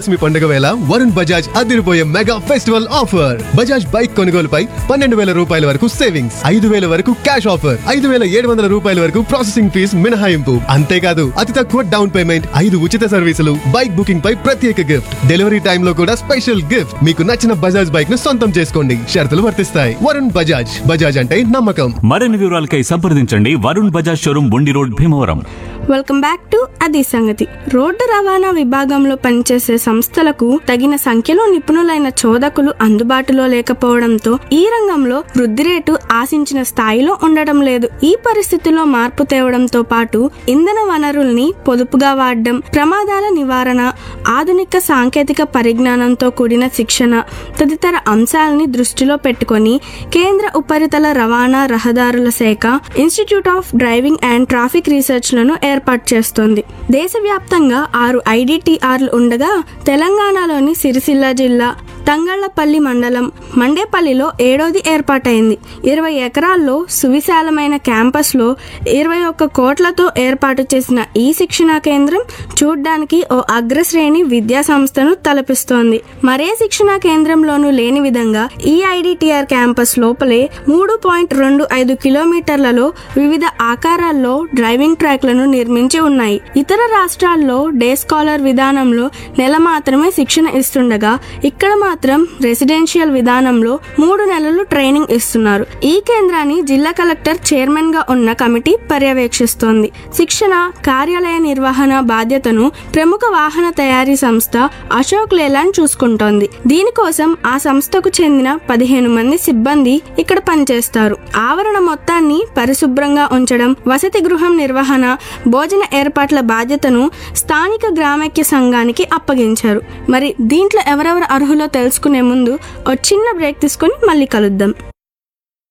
విజయదశమి పండుగ వేళ వరుణ్ బజాజ్ అదిరిపోయే mega festival offer Bajaj bike కొనుగోలుపై పన్నెండు వేల రూపాయల వరకు సేవింగ్స్ ఐదు వేల వరకు క్యాష్ ఆఫర్ ఐదు వేల ఏడు వందల రూపాయల వరకు ప్రాసెసింగ్ ఫీజ్ మినహాయింపు అంతేకాదు అతి తక్కువ డౌన్ పేమెంట్ ఐదు ఉచిత సర్వీసులు బైక్ బుకింగ్ పై ప్రత్యేక గిఫ్ట్ డెలివరీ టైమ్ లో కూడా స్పెషల్ గిఫ్ట్ మీకు నచ్చిన బజాజ్ బైక్ ను సొంతం చేసుకోండి షరతులు వర్తిస్తాయి వరుణ్ బజాజ్ బజాజ్ అంటే నమ్మకం మరిన్ని వివరాలకై సంప్రదించండి Varun Bajaj showroom Bundi road Bhimavaram welcome back to అది సంగతి రోడ్డు రవాణా విభాగంలో పనిచేసే సంస్థలకు తగిన సంఖ్యలో నిపుణులైన చోదకులు అందుబాటులో లేకపోవడంతో ఈ రంగంలో వృద్ధి రేటు ఆశించిన స్థాయిలో ఉండడం లేదు ఈ పరిస్థితిలో మార్పు తేవడంతో పాటు ఇంధన వనరుల్ని పొదుపుగా వాడడం ప్రమాదాల నివారణ ఆధునిక సాంకేతిక పరిజ్ఞానంతో కూడిన శిక్షణ తదితర అంశాలని దృష్టిలో పెట్టుకొని కేంద్ర ఉపరితల రవాణా రహదారుల శాఖ institute of driving and traffic research లను ఏర్పాటు చేస్తోంది దేశవ్యాప్తంగా ఆరు ఐడిటిఆర్లు ఉండగా తెలంగాణలోని సిరిసిల్ల జిల్లా తంగళ్లపల్లి మండలం మండేపల్లిలో ఏడోది ఏర్పాటైంది ఇరవై ఎకరాల్లో సువిశాలమైన క్యాంపస్లో ఇరవై ఒక్క కోట్లతో ఏర్పాటు చేసిన ఈ శిక్షణా కేంద్రం చూడ్డానికి ఓ అగ్రశ్రేణి విద్యా సంస్థను తలపిస్తోంది మరే శిక్షణా కేంద్రంలోనూ లేని విధంగా ఈ ఐడిటిఆర్ క్యాంపస్ లోపలే మూడు పాయింట్ రెండు ఐదు కిలోమీటర్లలో వివిధ ఆకారాల్లో డ్రైవింగ్ ట్రాక్లను నిర్మించి ఉన్నాయి ఇతర రాష్ట్రాల్లో డే స్కాలర్ విధానంలో నెల మాత్రమే శిక్షణ ఇస్తుండగా ఇక్కడ మాత్రం రెసిడెన్షియల్ విధానంలో మూడు నెలలు ట్రైనింగ్ ఇస్తున్నారు ఈ కేంద్రాన్ని జిల్లా కలెక్టర్ చైర్మన్ గా ఉన్న కమిటీ పర్యవేక్షిస్తోంది శిక్షణ కార్యాలయ నిర్వహణ బాధ్యతను ప్రముఖ వాహన తయారీ సంస్థ అశోక్ లేలాండ్ చూసుకుంటోంది దీనికోసం ఆ సంస్థకు చెందిన పదిహేను మంది సిబ్బంది ఇక్కడ పనిచేస్తారు ఆవరణ మొత్తాన్ని పరిశుభ్రంగా ఉంచడం వసతి గృహం నిర్వహణ భోజన ఏర్పాట్ల బాధ్యతను స్థానిక గ్రామైక్య సంఘానికి అప్పగించారు మరి దీంట్లో ఎవరెవరు అర్హులో తెలుసుకునే ముందు ఓ చిన్న బ్రేక్ తీసుకొని మళ్ళీ కలుద్దాం